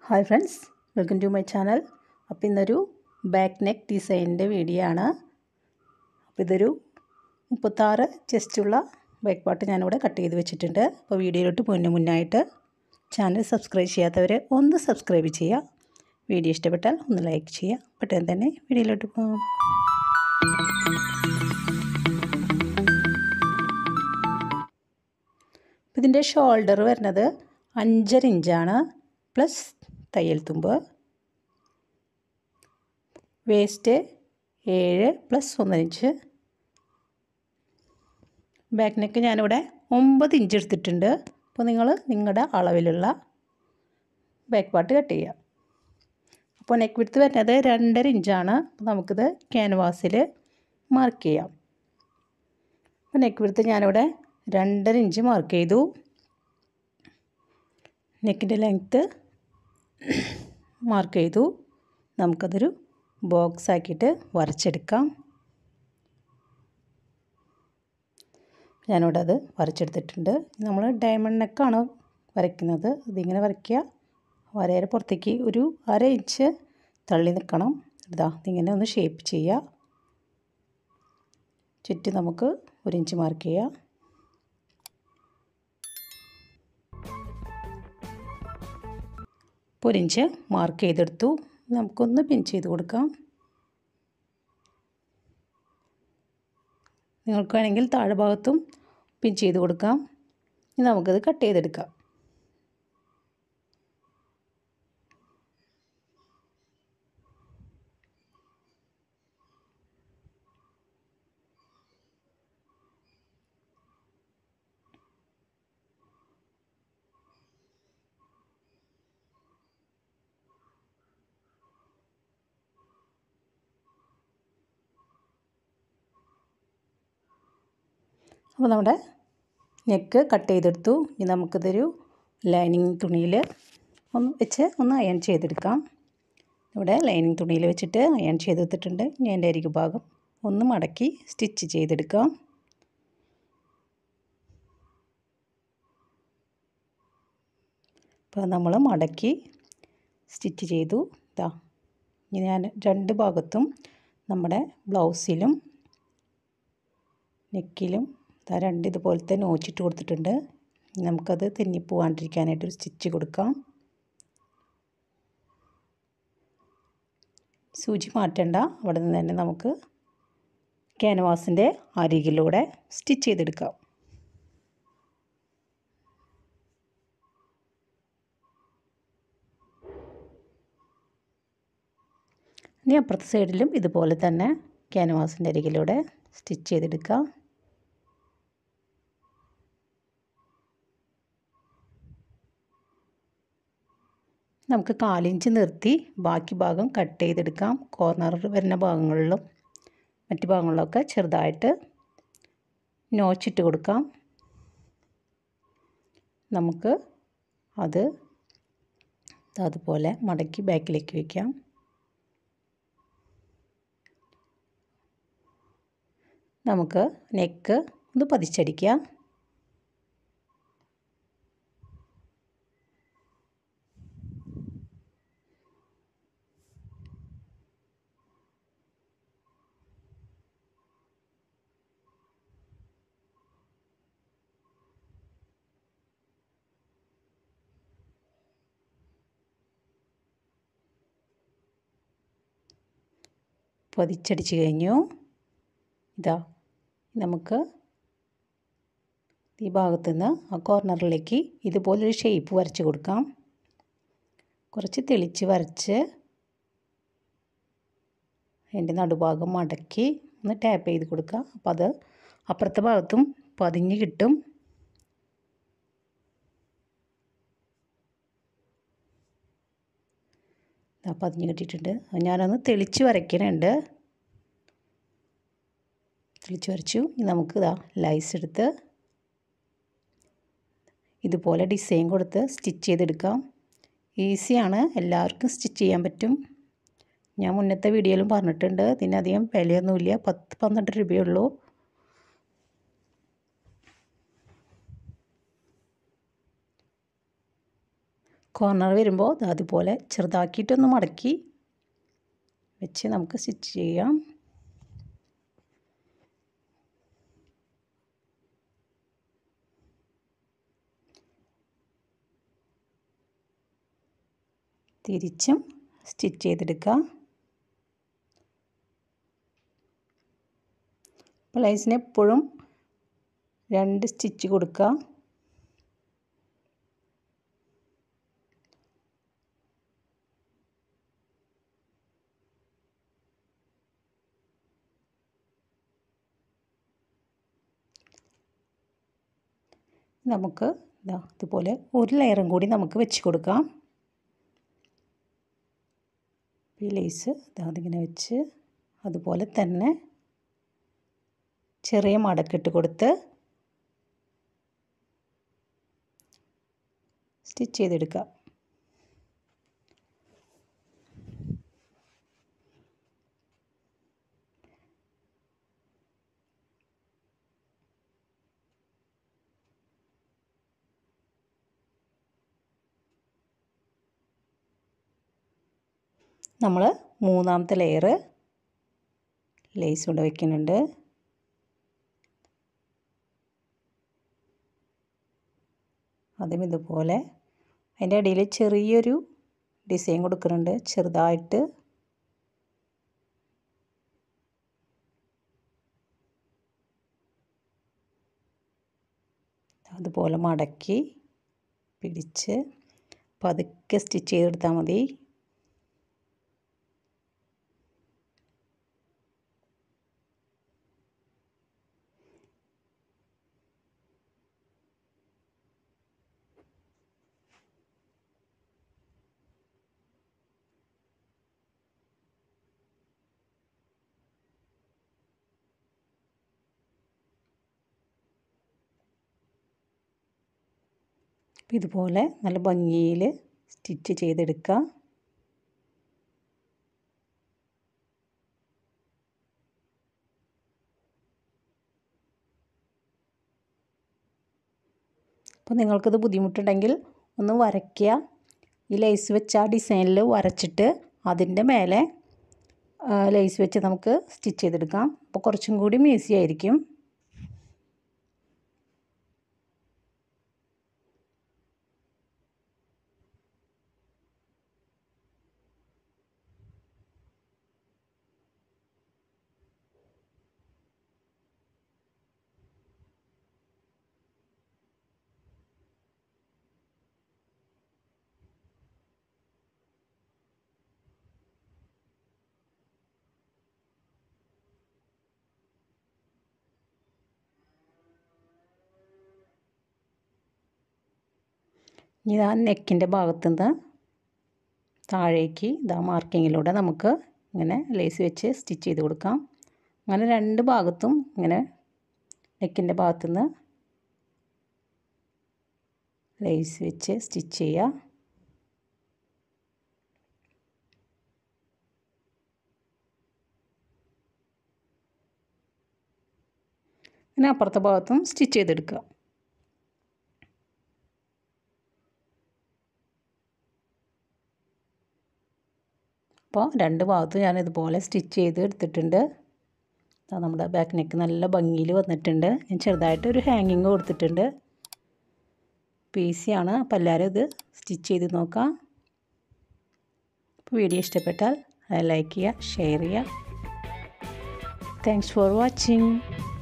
hi friends welcome to my channel അപ്പോൾ ഇന്നൊരു back neck ഡിസൈനിൻ്റെ video ആണ് അപ്പോൾ ഇതൊരു മുപ്പത്താറ് ചെസ്റ്റുള്ള ബാക്ക് പാർട്ട് ഞാനിവിടെ കട്ട് ചെയ്ത് വെച്ചിട്ടുണ്ട് അപ്പോൾ വീഡിയോയിലോട്ട് മുന്നേ മുന്നായിട്ട് ചാനൽ സബ്സ്ക്രൈബ് ചെയ്യാത്തവർ ഒന്ന് സബ്സ്ക്രൈബ് ചെയ്യുക വീഡിയോ ഇഷ്ടപ്പെട്ടാൽ ഒന്ന് ലൈക്ക് ചെയ്യുക പെട്ടെന്ന് തന്നെ വീഡിയോയിലോട്ട് പോകാം ഇതിൻ്റെ ഷോൾഡർ വരുന്നത് അഞ്ചര ഇഞ്ചാണ് പ്ലസ് തയ്യൽ തുമ്പ് വേസ്റ്റ് ഏഴ് പ്ലസ് ഒന്നര ഇഞ്ച് ബാക്ക് നെക്ക് ഞാനിവിടെ ഒമ്പത് ഇഞ്ച് എടുത്തിട്ടുണ്ട് അപ്പോൾ നിങ്ങൾ നിങ്ങളുടെ അളവിലുള്ള ബാക്ക് പാർട്ട് കട്ട് ചെയ്യുക അപ്പോൾ നെക്ക് വിടുത്ത് വരുന്നത് രണ്ടര ഇഞ്ചാണ് അപ്പോൾ നമുക്കിത് ക്യാൻവാസിൽ മാർക്ക് ചെയ്യാം അപ്പോൾ നെക്ക് വിടുത്ത് ഞാനിവിടെ രണ്ടര ഇഞ്ച് മാർക്ക് ചെയ്തു നെക്കിൻ്റെ ലെങ്ത്ത് മാർക്ക് ചെയ്തു നമുക്കതൊരു ബോക്സ് ആക്കിയിട്ട് വരച്ചെടുക്കാം ഞാനിവിടെ അത് വരച്ചെടുത്തിട്ടുണ്ട് നമ്മൾ ഡയമണ്ട് നെക്കാണ് വരയ്ക്കുന്നത് ഇതിങ്ങനെ വരയ്ക്കുക വരയുടെ പുറത്തേക്ക് ഒരു അര ഇഞ്ച് തള്ളി നിൽക്കണം ഇതാ ഇതിങ്ങനെ ഒന്ന് ഷേപ്പ് ചെയ്യുക ചുറ്റും നമുക്ക് ഒരു ഇഞ്ച് മാർക്ക് ചെയ്യാം ഇപ്പോൾ ഒരു ഇഞ്ച് മാർക്ക് ചെയ്തെടുത്തു നമുക്കൊന്ന് പിൻ ചെയ്ത് കൊടുക്കാം നിങ്ങൾക്ക് വേണമെങ്കിൽ താഴെ ഭാഗത്തും പിൻ ചെയ്ത് കൊടുക്കാം ഇനി നമുക്കത് കട്ട് ചെയ്തെടുക്കാം അപ്പോൾ നമ്മുടെ നെക്ക് കട്ട് ചെയ്തെടുത്തു ഇനി നമുക്കിതൊരു ലൈനിങ് തുണിയിൽ ഒന്ന് വെച്ച് ഒന്ന് അയൺ ചെയ്തെടുക്കാം ഇവിടെ ലൈനിങ് തുണിയിൽ വെച്ചിട്ട് അയൺ ചെയ്തെടുത്തിട്ടുണ്ട് ഇനി എൻ്റെ അരികു ഭാഗം ഒന്ന് മടക്കി സ്റ്റിച്ച് ചെയ്തെടുക്കാം അപ്പോൾ നമ്മൾ മടക്കി സ്റ്റിച്ച് ചെയ്തു ഇതാ ഇനി ഞാൻ രണ്ട് ഭാഗത്തും നമ്മുടെ ബ്ലൗസിലും നെക്കിലും രണ്ട് ഇതുപോലത്തെ നോച്ചിട്ട് കൊടുത്തിട്ടുണ്ട് നമുക്കത് തെന്നിപ്പോവാണ്ടിരിക്കാനായിട്ടൊരു സ്റ്റിച്ച് കൊടുക്കാം സൂചി മാറ്റണ്ട അവിടെ നിന്ന് തന്നെ നമുക്ക് ക്യാൻവാസിൻ്റെ അരികിലൂടെ സ്റ്റിച്ച് ചെയ്തെടുക്കാം ഇനി അപ്പുറത്തെ സൈഡിലും ഇതുപോലെ തന്നെ ക്യാൻവാസിൻ്റെ അരികിലൂടെ സ്റ്റിച്ച് ചെയ്തെടുക്കാം നമുക്ക് കാലിഞ്ച് നിർത്തി ബാക്കി ഭാഗം കട്ട് ചെയ്തെടുക്കാം കോർണർ വരുന്ന ഭാഗങ്ങളിലും മറ്റ് ഭാഗങ്ങളിലൊക്കെ ചെറുതായിട്ട് നോച്ചിട്ട് കൊടുക്കാം നമുക്ക് അത് അതുപോലെ മടക്കി ബാക്കിലേക്ക് വയ്ക്കാം നമുക്ക് നെക്ക് ഒന്ന് പതിച്ചടിക്കാം പൊതിച്ചടിച്ച് കഴിഞ്ഞു ഇതാ നമുക്ക് ഈ ഭാഗത്തു നിന്ന് ആ കോർണറിലേക്ക് ഇതുപോലൊരു ഷേപ്പ് വരച്ച് കൊടുക്കാം കുറച്ച് തെളിച്ച് വരച്ച് അതിൻ്റെ നടുഭാഗം മടക്കി ഒന്ന് ടാപ്പ് ചെയ്ത് കൊടുക്കുക അപ്പോൾ അത് അപ്പുറത്തെ ഭാഗത്തും പതിഞ്ഞ് കിട്ടും പതിഞ്ഞ് കിട്ടിയിട്ടുണ്ട് ഞാനൊന്ന് തെളിച്ച് വരയ്ക്കുന്നുണ്ട് തെളിച്ച് വരച്ചു ഇനി നമുക്ക് ഇതാ ലൈസ് എടുത്ത് ഇതുപോലെ ഡിസൈൻ കൊടുത്ത് സ്റ്റിച്ച് ചെയ്തെടുക്കാം ഈസിയാണ് എല്ലാവർക്കും സ്റ്റിച്ച് ചെയ്യാൻ പറ്റും ഞാൻ മുന്നത്തെ വീഡിയോയിലും പറഞ്ഞിട്ടുണ്ട് ഇതിനധികം വിലയൊന്നുമില്ല പത്ത് പന്ത്രണ്ട് രൂപയേ ഉള്ളൂ കോർണർ വരുമ്പോൾ അതുപോലെ ചെറുതാക്കിയിട്ടൊന്ന് മടക്കി വെച്ച് നമുക്ക് സ്റ്റിച്ച് ചെയ്യാം തിരിച്ചും സ്റ്റിച്ച് ചെയ്തെടുക്കാം പ്ലേസിന് എപ്പോഴും രണ്ട് സ്റ്റിച്ച് കൊടുക്കുക നമുക്ക് ഇതാ ഇതുപോലെ ഒരു ലെയറും കൂടി നമുക്ക് വെച്ച് കൊടുക്കാം ഈ ലേസ് അതിങ്ങനെ വെച്ച് അതുപോലെ തന്നെ ചെറിയ മടക്കിട്ട് കൊടുത്ത് സ്റ്റിച്ച് ചെയ്തെടുക്കുക നമ്മൾ മൂന്നാമത്തെ ലെയർ ലേസ് കൊണ്ട് വയ്ക്കുന്നുണ്ട് അതും ഇതുപോലെ അതിൻ്റെ ഇടയിൽ ചെറിയൊരു ഡിസൈൻ കൊടുക്കുന്നുണ്ട് ചെറുതായിട്ട് അതുപോലെ മടക്കി പിടിച്ച് പതുക്കെ സ്റ്റിച്ച് ചെയ്തെടുത്താൽ മതി ഇതുപോലെ നല്ല ഭംഗിയിൽ സ്റ്റിച്ച് ചെയ്തെടുക്കുക അപ്പോൾ നിങ്ങൾക്കിത് ബുദ്ധിമുട്ടുണ്ടെങ്കിൽ ഒന്ന് വരയ്ക്കുക ഈ ലേസ് വെച്ച് ആ ഡിസൈനിൽ വരച്ചിട്ട് അതിൻ്റെ മേലെ ലേസ് വെച്ച് നമുക്ക് സ്റ്റിച്ച് ചെയ്തെടുക്കാം അപ്പോൾ കുറച്ചും കൂടി ഈസി ആയിരിക്കും ഇനി ഇതാ നെക്കിൻ്റെ ഭാഗത്തുനിന്ന് താഴേക്ക് ഇതാ മാർക്കിങ്ങിലൂടെ നമുക്ക് ഇങ്ങനെ ലേസ് വെച്ച് സ്റ്റിച്ച് ചെയ്ത് കൊടുക്കാം അങ്ങനെ രണ്ട് ഭാഗത്തും ഇങ്ങനെ നെക്കിൻ്റെ ഭാഗത്തുനിന്ന് ലേസ് വെച്ച് സ്റ്റിച്ച് ചെയ്യുക പിന്നെ അപ്പുറത്തെ ഭാഗത്തും സ്റ്റിച്ച് ചെയ്തെടുക്കുക അപ്പോൾ രണ്ട് ഭാഗത്തും ഞാൻ ഇതുപോലെ സ്റ്റിച്ച് ചെയ്ത് എടുത്തിട്ടുണ്ട് നമ്മുടെ ബാക്ക് നെക്ക് നല്ല ഭംഗിയിൽ വന്നിട്ടുണ്ട് ഞാൻ ചെറുതായിട്ട് ഒരു ഹാങ്ങിങ് കൊടുത്തിട്ടുണ്ട് പീസിയാണ് അപ്പോൾ എല്ലാവരും ഇത് സ്റ്റിച്ച് ചെയ്ത് നോക്കാം അപ്പോൾ വീഡിയോ ഇഷ്ടപ്പെട്ടാൽ ലൈക്ക് ചെയ്യുക ഷെയർ ചെയ്യുക താങ്ക്സ് ഫോർ വാച്ചിങ്